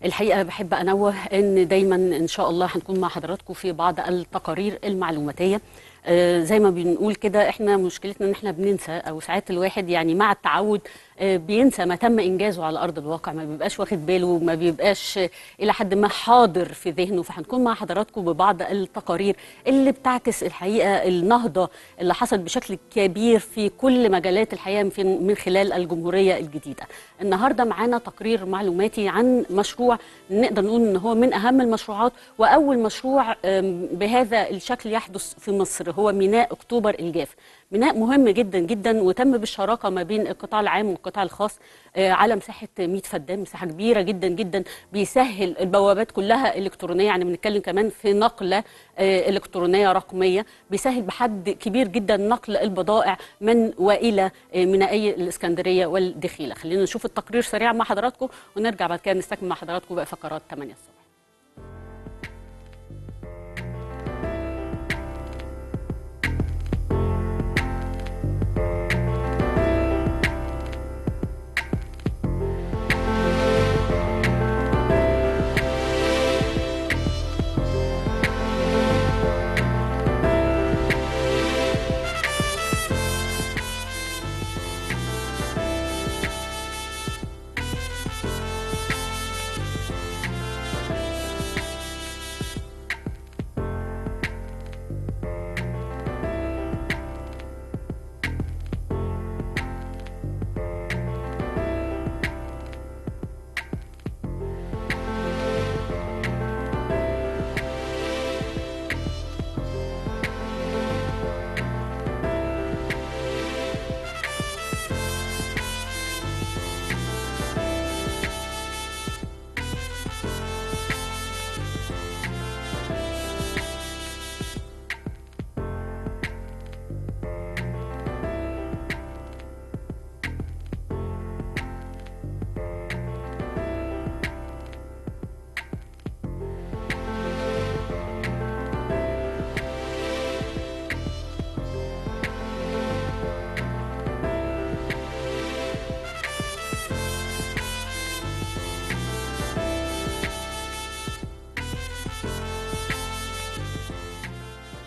الحقيقه بحب انوه ان دايما ان شاء الله هنكون مع حضراتكم في بعض التقارير المعلوماتيه آه، زي ما بنقول كده احنا مشكلتنا ان احنا بننسى او ساعات الواحد يعني مع التعود آه، بينسى ما تم انجازه على ارض الواقع ما بيبقاش واخد باله ما بيبقاش آه، الى حد ما حاضر في ذهنه فهنكون مع حضراتكم ببعض التقارير اللي بتعكس الحقيقه النهضه اللي حصلت بشكل كبير في كل مجالات الحياه في- من خلال الجمهوريه الجديده. النهارده معانا تقرير معلوماتي عن مشروع نقدر نقول ان هو من اهم المشروعات واول مشروع آم، بهذا الشكل يحدث في مصر هو ميناء اكتوبر الجاف. ميناء مهم جدا جدا وتم بالشراكه ما بين القطاع العام والقطاع الخاص آه، على مساحه 100 فدان مساحه كبيره جدا جدا بيسهل البوابات كلها الكترونيه يعني بنتكلم كمان في نقله آه، الكترونيه رقميه بيسهل بحد كبير جدا نقل البضائع من والى آه، مينائي الاسكندريه والدخيله خلينا نشوف التقرير سريعا مع حضراتكم ونرجع بعد كده نستكمل مع حضراتكم باقي فقرات 8 الصبح